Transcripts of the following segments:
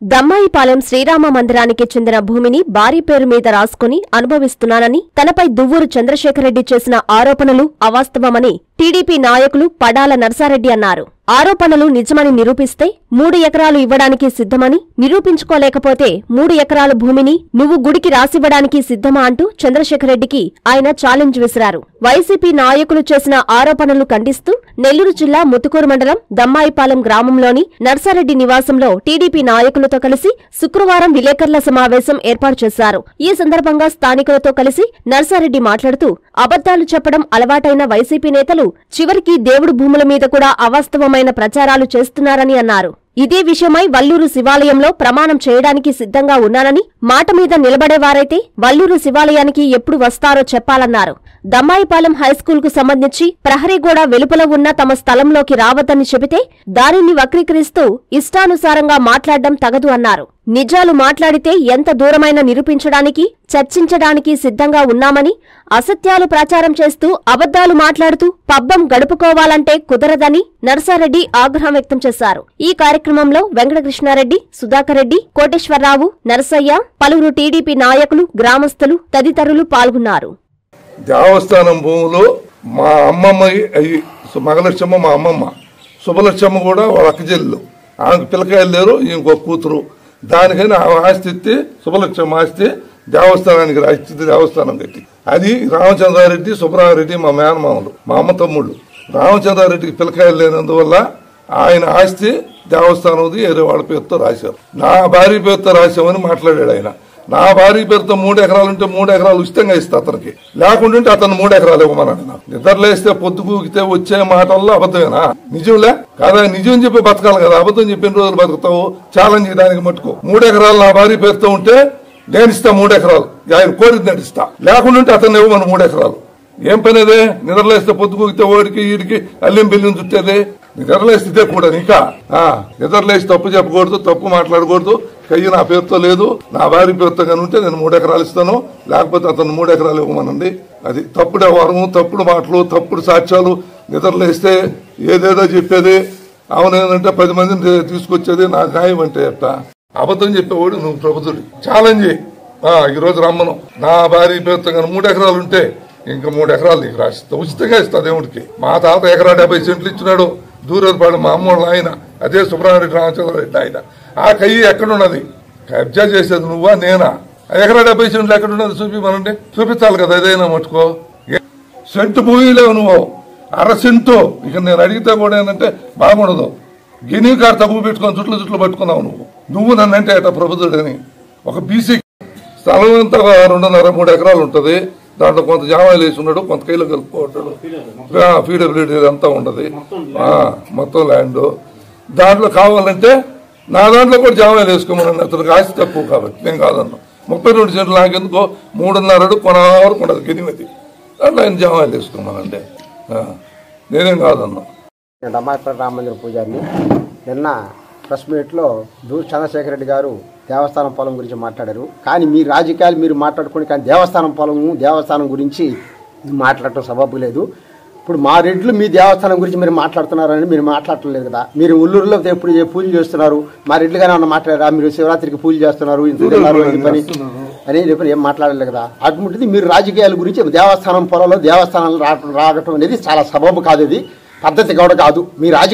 దమ్మాయిపాలెం శ్రీరామ మందిరానికి చెందిన భూమిని భార్య పేరు మీద రాసుకుని అనుభవిస్తున్నానని తనపై దువ్వూరు చంద్రశేఖరరెడ్డి చేసిన ఆరోపణలు అవాస్తవమని టీడీపీ నాయకులు పడాల నర్సారెడ్డి అన్నారు ఆరోపణలు నిజమని నిరూపిస్తే మూడు ఎకరాలు ఇవ్వడానికి సిద్ధమని నిరూపించుకోలేకపోతే మూడు ఎకరాల భూమిని నువ్వు గుడికి రాసివ్వడానికి సిద్ధమా అంటూ చంద్రశేఖరరెడ్డికి ఆయన ఛాలెంజ్ విసిరారు వైసీపీ నాయకులు చేసిన ఆరోపణలు ఖండిస్తూ నెల్లూరు జిల్లా ముతుకూరు మండలం దమ్మాయిపాలెం గ్రామంలోని నర్సారెడ్డి నివాసంలో టీడీపీ నాయకులతో కలిసి శుక్రవారం విలేకరుల సమావేశం ఏర్పాటు చేశారు ఈ సందర్భంగా స్థానికులతో కలిసి నర్సారెడ్డి మాట్లాడుతూ అబద్దాలు చెప్పడం అలవాటైన వైసీపీ నేతలు చివరికి దేవుడు భూముల మీద కూడా అవాస్తవమైన ప్రచారాలు చేస్తున్నారని అన్నారు ఇదే విషయమై వల్లూరు శివాలయంలో ప్రమాణం చేయడానికి సిద్ధంగా ఉన్నానని మాట మీద నిలబడేవారైతే వల్లూరు శివాలయానికి ఎప్పుడు వస్తారో చెప్పాలన్నారు దమ్మాయిపాలెం హైస్కూల్కు సంబంధించి ప్రహరీగూడ వెలుపల ఉన్న తమ స్థలంలోకి రావద్దని చెబితే దానిని వక్రీకరిస్తూ ఇష్టానుసారంగా మాట్లాడడం తగదు అన్నారు నిజాలు మాట్లాడితే ఎంత దూరమైన నిరూపించడానికి చర్చించడానికి సిద్ధంగా ఉన్నామని అసత్యాలు ప్రచారం చేస్తూ అబద్దాలు మాట్లాడుతూ పబ్బం గడుపుకోవాలంటే కుదరదని నర్సారెడ్డి ఆగ్రహం వ్యక్తం చేశారు ఈ కార్యక్రమంలో వెంకటకృష్ణారెడ్డి సుధాకర్ రెడ్డి కోటేశ్వరరావు నరసయ్య పలువురు టీడీపీ నాయకులు గ్రామస్తులు తదితరులు పాల్గొన్నారు దేవస్థానం భూములు మా అమ్మమ్మ అయ్యి మగలక్ష్మ మా అమ్మమ్మ శుభలక్ష్మ కూడా వాళ్ళ అక్క చెల్లెలు ఆమెకు పిల్లకాయలు లేరు ఇంకో కూతురు దానికని ఆమె ఆస్తి ఇస్తే శుభలక్ష్మ ఆస్తి దేవస్థానానికి రాసిచ్చింది దేవస్థానం కట్టి అది రామచంద్రారెడ్డి సుబ్రహ్మరెడ్డి మా మేనమామలు మా అమ్మ తమ్ముళ్ళు రామచంద్రారెడ్డికి పిల్లకాయలు లేనందువల్ల ఆయన ఆస్తి దేవస్థానంది వేరే వాళ్ళ పేరుతో రాశారు నా భార్య పేరుతో రాశామని మాట్లాడాడు ఆయన నా భార్య పేరుతో మూడు ఎకరాలు ఉంటే మూడు ఎకరాలు ఉచితంగా ఇస్తా అతనికి లేకుంటే అతను మూడు ఎకరాలు ఇవ్వమన్నాడు నాకు నిద్రలేస్తే పొద్దు కూకితే వచ్చే మాటల్లో అబద్ధమేనా నిజంలే కాదా నిజం చెప్పి బతకాలి కదా అబద్ధం చెప్పిన రోజులు బతుకుతావు ఛాలెంజ్ దానికి మట్టుకో మూడు ఎకరాలు నా భార్య పేరుతో ఉంటే నేను ఇస్తా మూడు ఎకరాలు ఆయన కోరింది నడిస్తా లేకుంటే అతను ఇవ్వమని మూడు ఎకరాలు ఏం పని అదే నిద్రలేస్తే పొద్దుకూకితే ఓడికి ఈడికి అల్లిం బిల్లిం చుట్టేది నిద్రలేస్తే ఇదే కూడా ఇంకా ఆ, నిద్రలేసి తప్పు చెప్పకూడదు తప్పు మాట్లాడకూడదు కయ్యి నా పేరుతో లేదు నా భార్య పేరుతో కానీ ఉంటే నేను మూడు ఎకరాలు ఇస్తాను లేకపోతే అతను మూడు ఎకరాలు ఇవ్వమనండి అది తప్పుడు వ్యవహారము తప్పుడు మాటలు తప్పుడు సాక్ష్యాలు నిద్రలేస్తే ఏదేదో చెప్పేది అవునేంటంటే పది మందిని తీసుకొచ్చేది నా న్యాయం అంటే ఎట్ట అబద్ధం చెప్పేవాడు నువ్వు ప్రభుత్వుడు ఛాలెంజ్ చేయి. ఆ ఈ రోజు రమ్మను నా భార్య పేరుతో కానీ మూడు ఎకరాలు ఉంటే ఇంకా మూడు ఎకరాలు నీకు రాసిస్తా ఉచితంగా ఇస్తా దేవుడికి మా తాత ఎకరా డెబ్బై సెంట్లు ఇచ్చినాడు దూరపాడు మా అమ్మోళ్ళు ఆయన అదే సుబ్రహ్మణ్య రామచంద్రారెడ్డి ఆయన ఆ కయ్యి ఎక్కడున్నది కబ్జా చేసేది నువ్వా నేనా ఆ ఎకరా డెబ్బై సెంట్లు ఎక్కడున్నది చూపిమనండి చూపించాలి కదా ఏదైనా మట్టుకో ఏ- సెంటు భూమిలేవు నువ్వు అర సెంటు ఇక నేను అడిగితే కూడా ఏంటంటే బాగుండదు గిని కార్ తప్పు పెట్టుకొని చుట్లు చుట్లు పట్టుకున్నావు నువ్వు నువ్వు నన్ను అంటే అట ప్రభుత్వుడని ఒక బీసీ స్థలం అంతా రెండున్నర మూడు ఎకరాలు ఉంటది దాంట్లో కొంత జామాయిలు వేసి ఉన్నాడు కొంత కైలో కలుపుకుంటాడు పీడబ్ల్యూడీ అంతా ఉండదు ఆ, మొత్తం ల్యాండ్ దాంట్లో కావాలంటే నా దాంట్లో కూడా జామాయిలు వేసుకోమని అతనికి ఆస్తి తక్కువ కాబట్టి నేను కాదన్నా ముప్పై రెండు సెంట్లు నాకెందుకో మూడున్నర అడుగు కొన వరకు ఉండదు గినిమతి దాంట్లో ఆయన జామాయిలు వేసుకోమనండి ఆ, నేనేం కాదన్నా నేను రమాపేట రామ మందిర పూజారిని నిన్న ప్రెస్ మీట్లో దూ చంద్రశేఖర్ రెడ్డి గారు దేవస్థానం పొలం గురించి మాట్లాడారు కానీ మీ రాజకీయాలు మీరు మాట్లాడుకోండి కానీ దేవస్థానం పొలము దేవస్థానం గురించి మాట్లాడటం సబబు లేదు ఇప్పుడు మా రెడ్లు మీ దేవస్థానం గురించి మీరు మాట్లాడుతున్నారని మీరు మాట్లాడటం కదా మీరు ఉల్లూరులో ఎప్పుడు ఏ పూజలు చేస్తున్నారు మా రెడ్లు కానీ ఏమన్నా మాట్లాడారా మీరు శివరాత్రికి పూజ చేస్తున్నారు ఇంత తిన్నారు, ఈ పని అని చెప్పి ఏం మాట్లాడలేదు కదా అటువంటిది మీరు రాజకీయాల గురించి దేవస్థానం పొలంలో దేవస్థానాలు రావటం రావటం అనేది చాలా సబబు కాదు ఇది పద్ధతి కూడా కాదు మీ రాజకీయ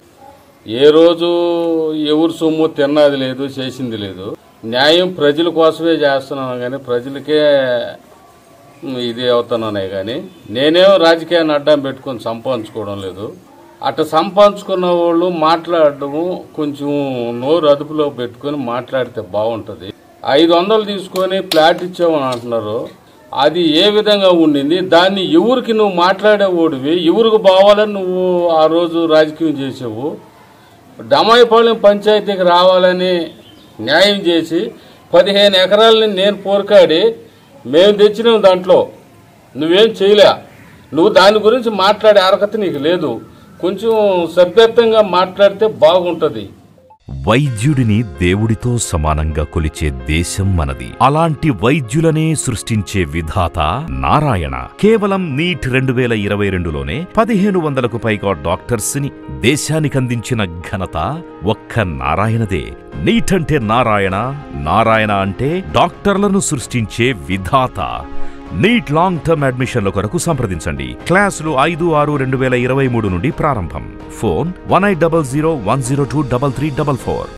ఏ రోజు ఎవరు సొమ్ము తిన్నది లేదు చేసింది లేదు న్యాయం ప్రజల కోసమే చేస్తున్నాను కానీ ప్రజలకే ఇది అవుతున్నానే కానీ నేనేం రాజకీయాన్ని అడ్డం పెట్టుకొని సంపాదించుకోవడం లేదు అట్లా సంపాదించుకున్న వాళ్ళు మాట్లాడటము కొంచెం నోరు అదుపులో పెట్టుకొని మాట్లాడితే బాగుంటుంది ఐదు వందలు తీసుకొని ఫ్లాట్ ఇచ్చామని అంటున్నారు అది ఏ విధంగా ఉండింది దాన్ని ఎవరికి నువ్వు మాట్లాడేవాడివి ఎవరికి బావాలని నువ్వు ఆ రోజు రాజకీయం చేసావు డమాయిపాలెం పంచాయతీకి రావాలని న్యాయం చేసి పదిహేను ఎకరాలని నేను పోరుకాడి మేము తెచ్చినాం దాంట్లో నువ్వేం చేయలే నువ్వు దాని గురించి మాట్లాడే అర్హత నీకు లేదు కొంచెం సభ్యత్వంగా మాట్లాడితే బాగుంటుంది వైద్యుడిని దేవుడితో సమానంగా కొలిచే దేశం మనది అలాంటి వైద్యులనే సృష్టించే విధాత నారాయణ కేవలం నీట్ రెండు వేల ఇరవై రెండులోనే పదిహేను వందలకు పైగా డాక్టర్స్ ని దేశానికందించిన ఘనత ఒక్క నారాయణదే నీట్ అంటే నారాయణ నారాయణ అంటే డాక్టర్లను సృష్టించే విధాత నీట్ లాంగ్ టర్మ్ అడ్మిషన్ల కొరకు సంప్రదించండి క్లాసులు ఐదు ఆరు రెండు వేల ఇరవై మూడు నుండి ప్రారంభం phone one eight double zero one zero two double three double four